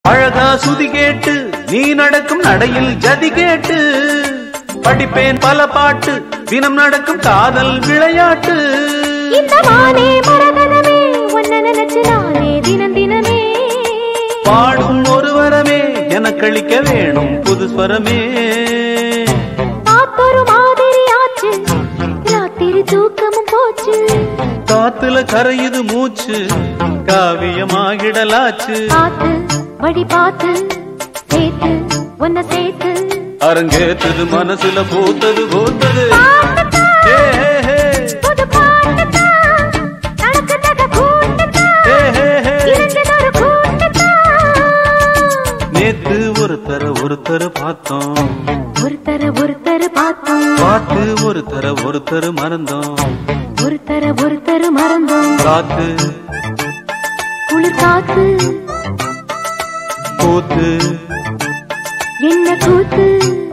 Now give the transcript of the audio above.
அழகா சுதி கேட்டு நீ நடக்கும் நடையில் ஜதி கேட்டு படிப்பேன் பல பாட்டு தினம் நடக்கும் காதல் விளையாட்டு இந்த மானே மரகதமே உன்ன நினைச்சு நானே தினம் தினமே பாடும் ஒரு வரமே எனக்களிக்க வேணும் புது ஸ்வரமே காத்தொரு மாதிரி ஆச்சு ராத்திரி தூக்கமும் போச்சு காத்துல கரையுது மூச்சு காவியமாகிடலாச்சு பார்த்து வழி பார்த்து சேர்த்து உன்னை சேர்த்து அரங்கேத்தது மனசுல பூத்தது பூத்தது பாட்டுத்தான், ஹே, ஹே, ஹே. புது பாட்டுத்தான், நடக்குதக கூட்டுத்தான், ஹே, ஹே, ஹே. இருந்ததொரு கூட்டுத்தான். நேத்து ஒருத்தர ஒருத்தர் பார்த்தோம் ஒருத்தர ஒருத்தர் பார்த்தோம் பார்த்து ஒருத்தர ஒருத்தர் மறந்தோம் ஒருத்தர ஒருத்தர் மறந்தோம் காத்து குளிர் காத்து கூத்து என்ன கூத்து